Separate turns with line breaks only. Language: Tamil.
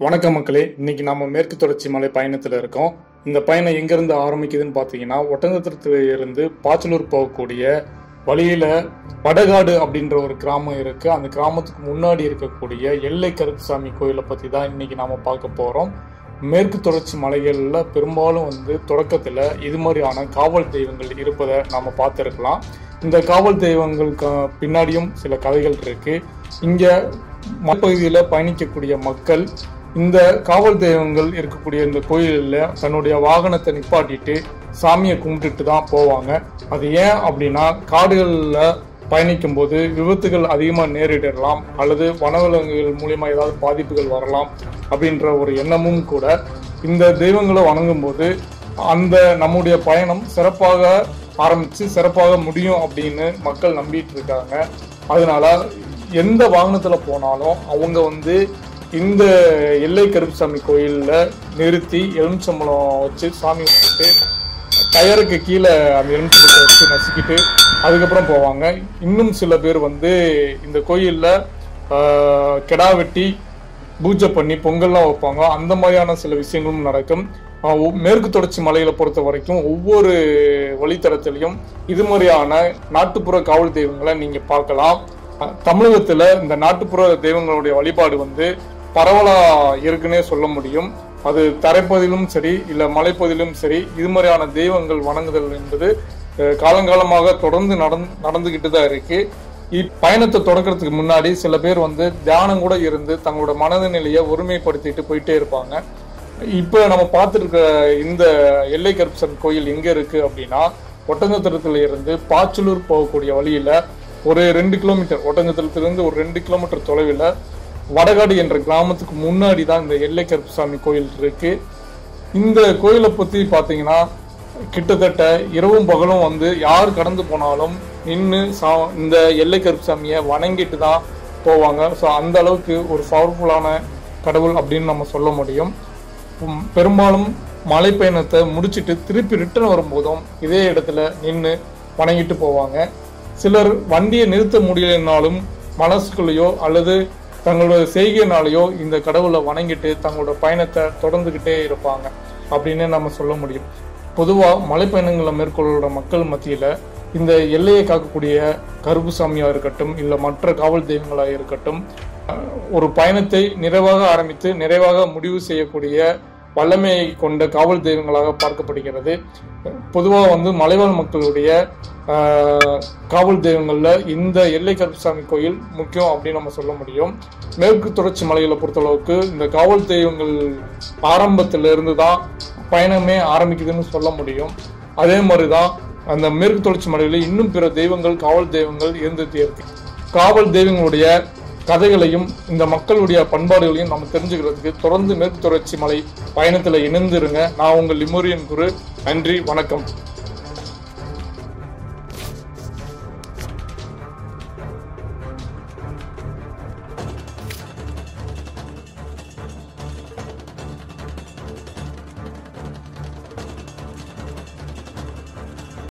வணக்கம் மக்களே இன்னைக்கு நாம மேற்கு தொடர்ச்சி மலை பயணத்தில் இருக்கோம் இந்த பயணம் எங்கிருந்து ஆரம்பிக்குதுன்னு பார்த்தீங்கன்னா ஒட்டந்தத்திரத்துல இருந்து பாச்சலூர் போகக்கூடிய வழியில வடகாடு அப்படின்ற ஒரு கிராமம் இருக்கு அந்த கிராமத்துக்கு முன்னாடி இருக்கக்கூடிய எல்லை கருப்புசாமி கோயிலை பத்தி தான் இன்னைக்கு நாம பார்க்க போறோம் மேற்கு தொடர்ச்சி மலைகளில் பெரும்பாலும் வந்து தொடக்கத்தில் இது மாதிரியான காவல் தெய்வங்கள் இருப்பதை நாம பார்த்துருக்கலாம் இந்த காவல் தெய்வங்களுக்கு பின்னாடியும் சில கதைகள் இருக்கு இங்க மலைப்பகுதியில் பயணிக்கக்கூடிய மக்கள் இந்த காவல் தெய்வங்கள் இருக்கக்கூடிய இந்த கோயிலில் தன்னுடைய வாகனத்தை நிப்பாட்டிட்டு சாமியை கும்பிட்டுட்டு தான் போவாங்க அது ஏன் அப்படின்னா காடுகளில் பயணிக்கும் போது விபத்துகள் அதிகமாக நேரிடலாம் அல்லது வனவிலங்குகள் மூலியமா ஏதாவது பாதிப்புகள் வரலாம் அப்படின்ற ஒரு எண்ணமும் கூட இந்த தெய்வங்களை வணங்கும் போது அந்த நம்முடைய பயணம் சிறப்பாக ஆரம்பிச்சு சிறப்பாக முடியும் அப்படின்னு மக்கள் நம்பிட்டு இருக்காங்க அதனால எந்த வாகனத்துல போனாலும் அவங்க வந்து இந்த எல்லை கருப்புசாமி கோயில்ல நிறுத்தி எலுமிச்சம்பழம் வச்சு சாமி கும்பிட்டு டயருக்கு கீழே அந்த எலுமிச்சம்பழத்தை வச்சு நசுக்கிட்டு அதுக்கப்புறம் போவாங்க இன்னும் சில பேர் வந்து இந்த கோயில்ல ஆஹ், கிடா வெட்டி பூஜை பண்ணி பொங்கல்லாம் வைப்பாங்க அந்த மாதிரியான சில விஷயங்களும் நடக்கும் ஆஹ் ஒ- மேற்கு தொடர்ச்சி மலையில பொறுத்த வரைக்கும் ஒவ்வொரு வழித்தடத்திலையும் இது மாதிரியான நாட்டுப்புற காவல் தெய்வங்களை நீங்க பார்க்கலாம் அஹ் தமிழகத்துல இந்த நாட்டுப்புற தெய்வங்களுடைய வழிபாடு வந்து பரவலா இருக்குன்னே சொல்ல முடியும் அது தரைப்பகுதியிலும் சரி இல்ல மலைப்பகுதியிலும் சரி இது மாதிரியான தெய்வங்கள் வணங்குதல் என்பது அஹ் காலங்காலமாக தொடர்ந்து நடந்து நடந்துகிட்டு தான் இருக்கு இப்பயணத்தை தொடக்கிறதுக்கு முன்னாடி சில பேர் வந்து தியானம் கூட இருந்து தங்களோட மனநிலையை ஒருமைப்படுத்திட்டு போயிட்டே இருப்பாங்க இப்போ நம்ம பார்த்துருக்க இந்த எல்லை கருப்பசன் கோயில் எங்க இருக்கு அப்படின்னா ஒட்டஞ்சத்திரத்துல இருந்து பாச்சலூர் போகக்கூடிய வழியில ஒரு ரெண்டு கிலோமீட்டர் ஒட்டஞ்சத்திரத்திலிருந்து ஒரு ரெண்டு கிலோமீட்டர் தொலைவில் வடகாடு என்ற கிராமத்துக்கு முன்னாடி தான் இந்த எல்லை கருப்பசாமி கோயில் இருக்கு இந்த கோயிலை பத்தி பாத்தீங்கன்னா கிட்டத்தட்ட இரவும் பகலும் வந்து யார் கடந்து போனாலும் நின்று சா இந்த எல்லை கருப்புசாமியை வணங்கிட்டு தான் போவாங்க ஸோ அந்த அளவுக்கு ஒரு பவர்ஃபுல்லான கடவுள் அப்படின்னு நம்ம சொல்ல முடியும் உம், பெரும்பாலும் மலை பயணத்தை முடிச்சிட்டு திருப்பி ரிட்டர்ன் வரும்போதும் இதே இடத்துல நின்று வணங்கிட்டு போவாங்க சிலர் வண்டியை நிறுத்த முடியலைனாலும் மனசுக்குள்ளேயோ அல்லது தங்களோட செய்கையினாலேயோ இந்த கடவுளை வணங்கிட்டு தங்களோட பயணத்தை தொடர்ந்துகிட்டே இருப்பாங்க அப்படின்னு நம்ம சொல்ல முடியும் பொதுவாக மலைப்பயணங்களை மேற்கொள்கிற மக்கள் மத்தியில் இந்த எல்லையை காக்கக்கூடிய கருப்புசாமியா இருக்கட்டும் இல்லை மற்ற காவல் தெய்வங்களா இருக்கட்டும் அஹ், ஒரு பயணத்தை நிறைவாக ஆரம்பித்து நிறைவாக முடிவு செய்யக்கூடிய வல்லமையை கொண்ட காவல் தெய்வங்களாக பார்க்கப்படுகிறது பொதுவாக வந்து மலைவாழ் மக்களுடைய ஆஹ், காவல் தெய்வங்கள்ல இந்த எல்லை கருப்புசாமி கோயில் முக்கியம் அப்படின்னு நம்ம சொல்ல முடியும் மேற்கு தொடர்ச்சி மலைகளை பொறுத்தளவுக்கு இந்த காவல் தெய்வங்கள் ஆரம்பத்துல இருந்து தான் பயணமே ஆரம்பிக்குதுன்னு சொல்ல முடியும் அதே மாதிரிதான் அந்த மேற்கு தொடர்ச்சி மலையில இன்னும் பிற தெய்வங்கள் காவல் தெய்வங்கள் இருந்துட்டே இருக்கு காவல் தெய்வங்களுடைய கதைகளையும் இந்த மக்களுடைய பண்பாடுகளையும் நம்ம தெரிஞ்சுக்கிறதுக்கு தொடர்ந்து மேற்கு தொடர்ச்சி மலை பயணத்துல இணைந்திருங்க நான் உங்கள் லிமோரியன் குரு நன்றி வணக்கம்